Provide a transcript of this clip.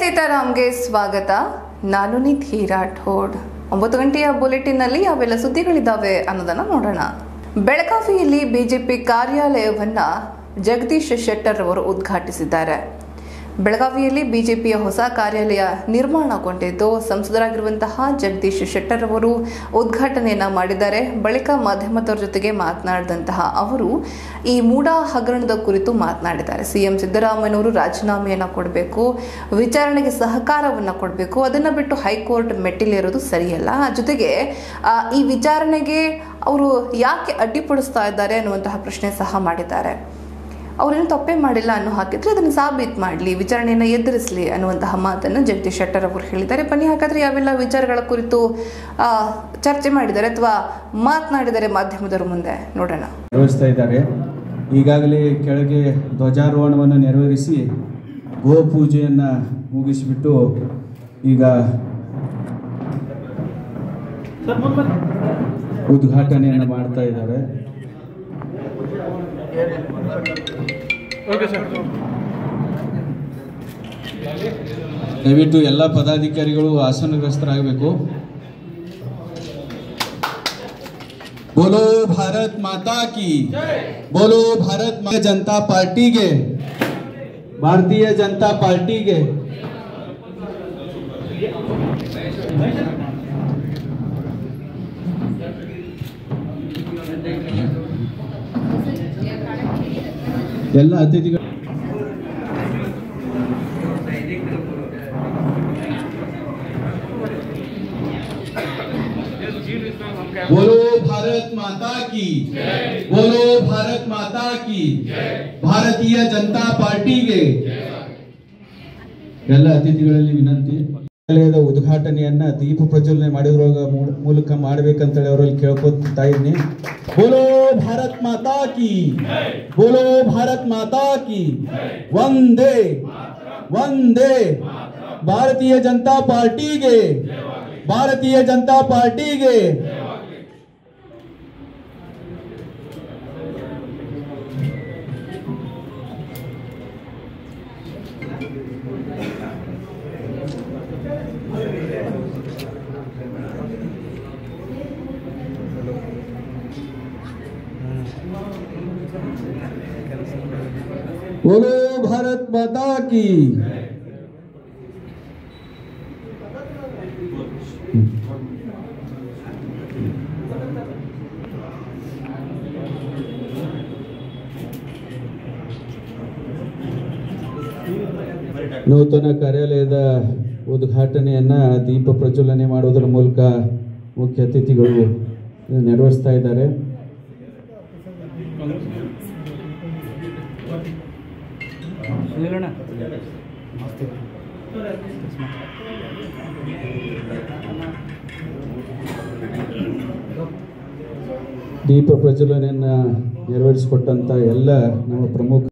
ಸೀತಾರಾಮ್ಗೆ ಸ್ವಾಗತ ನಾನು ನಿಧಿ ರಾಠೋಡ್ ಒಂಬತ್ತು ಗಂಟೆಯ ಬುಲೆಟಿನ್ನಲ್ಲಿ ಯಾವೆಲ್ಲ ಸುದ್ದಿಗಳಿದ್ದಾವೆ ಅನ್ನೋದನ್ನ ನೋಡೋಣ ಬೆಳಗಾವಿಯಲ್ಲಿ ಬಿಜೆಪಿ ಕಾರ್ಯಾಲಯವನ್ನ ಜಗದೀಶ್ ಶೆಟ್ಟರ್ ಅವರು ಉದ್ಘಾಟಿಸಿದ್ದಾರೆ ಬೆಳಗಾವಿಯಲ್ಲಿ ಬಿಜೆಪಿಯ ಹೊಸ ಕಾರ್ಯಾಲಯ ನಿರ್ಮಾಣಗೊಂಡಿದ್ದು ಸಂಸದರಾಗಿರುವಂತಹ ಜಗದೀಶ್ ಶೆಟ್ಟರ್ ಅವರು ಉದ್ಘಾಟನೆಯನ್ನ ಮಾಡಿದ್ದಾರೆ ಬಳಿಕ ಮಾಧ್ಯಮದವರ ಜೊತೆಗೆ ಮಾತನಾಡಿದಂತಹ ಅವರು ಈ ಮೂಡ ಹಗರಣದ ಕುರಿತು ಮಾತನಾಡಿದ್ದಾರೆ ಸಿಎಂ ಸಿದ್ದರಾಮಯ್ಯನವರು ರಾಜೀನಾಮೆಯನ್ನ ಕೊಡಬೇಕು ವಿಚಾರಣೆಗೆ ಸಹಕಾರವನ್ನ ಕೊಡಬೇಕು ಅದನ್ನ ಬಿಟ್ಟು ಹೈಕೋರ್ಟ್ ಮೆಟ್ಟಿಲೇರೋದು ಸರಿಯಲ್ಲ ಜೊತೆಗೆ ಆ, ಈ ವಿಚಾರಣೆಗೆ ಅವರು ಯಾಕೆ ಅಡ್ಡಿಪಡಿಸ್ತಾ ಇದ್ದಾರೆ ಅನ್ನುವಂತಹ ಪ್ರಶ್ನೆ ಸಹ ಮಾಡಿದ್ದಾರೆ ಅವರೇನು ತಪ್ಪೇ ಮಾಡಿಲ್ಲ ಅನ್ನೋ ಹಾಕಿದ್ರೆ ಅದನ್ನು ಸಾಬೀತು ಮಾಡಲಿ ವಿಚಾರಣೆಯನ್ನು ಎದುರಿಸಲಿ ಅನ್ನುವಂತಹ ಮಾತನ್ನು ಜಗದೀಶ್ ಶೆಟ್ಟರ್ ಅವರು ಹೇಳಿದ್ದಾರೆ ಬನ್ನಿ ಹಾಗಾದ್ರೆ ಯಾವೆಲ್ಲ ವಿಚಾರಗಳ ಕುರಿತು ಆ, ಚರ್ಚೆ ಮಾಡಿದ್ದಾರೆ ಅಥವಾ ಮಾತನಾಡಿದ್ದಾರೆ ಮಾಧ್ಯಮದವರ ಮುಂದೆ ನೋಡೋಣ ನಿರ್ವಹಿಸ್ತಾ ಇದ್ದಾರೆ ಈಗಾಗಲೇ ಕೆಳಗೆ ಧ್ವಜಾರೋಹಣವನ್ನು ನೆರವೇರಿಸಿ ಗೋಪೂಜೆಯನ್ನು ಮುಗಿಸಿಬಿಟ್ಟು ಈಗ ಉದ್ಘಾಟನೆಯನ್ನು ಮಾಡ್ತಾ ಇದ್ದಾರೆ ದಯವಿಟ್ಟು ಎಲ್ಲ ಪದಾಧಿಕಾರಿಗಳು ಆಸನಗ್ರಸ್ತರಾಗಬೇಕು बोलो भारत माता की बोलो भारत मा- जनता पार्टी के भारतीय जनता पार्टी के ಎಲ್ಲ ಅತಿಥಿಗಳು बोलो भारत माता की बोलो भारत माता की ಭಾರತೀಯ ಜನತಾ ಪಾರ್ಟಿಗೆ ಎಲ್ಲ ಅತಿಥಿಗಳಲ್ಲಿ ವಿನಂತಿ ವಿದ್ಯಾಲಯದ ಉದ್ಘಾಟನೆಯನ್ನ ದೀಪ ಪ್ರಜ್ವಲನೆ ಮಾಡಿದ್ರ ಮೂಲಕ ಮಾಡ್ಬೇಕಂತೇಳಿ ಅವರಲ್ಲಿ ಕೇಳ್ಕೊತಾ ಇದ್ದೀನಿ ಬೋಲೋ ಭಾರತ್ ಮಾತಾ ಕಿ ಬೋಲೋ ಭಾರತ್ ಮಾತಾ ಕಿ ವಂದೇ ವಂದೇ ಭಾರತೀಯ ಜನತಾ ಪಾರ್ಟಿಗೆ ಭಾರತೀಯ ಜನತಾ ಪಾರ್ಟಿಗೆ बोलो भारत माता की ನೂತನ ಕಾರ್ಯಾಲಯದ ಉದ್ಘಾಟನೆಯನ್ನ ದೀಪ ಪ್ರಜ್ವಲನೆ ಮಾಡುವುದರ ಮೂಲಕ ಮುಖ್ಯ ಅತಿಥಿಗಳು ನೆರವೇರಿಸ್ತಾ ಇದ್ದಾರೆ ದೀಪ ಪ್ರಜ್ವಲನೆಯನ್ನು ನೆರವೇರಿಸಿಕೊಟ್ಟಂಥ ಎಲ್ಲ ನಮ್ಮ ಪ್ರಮುಖ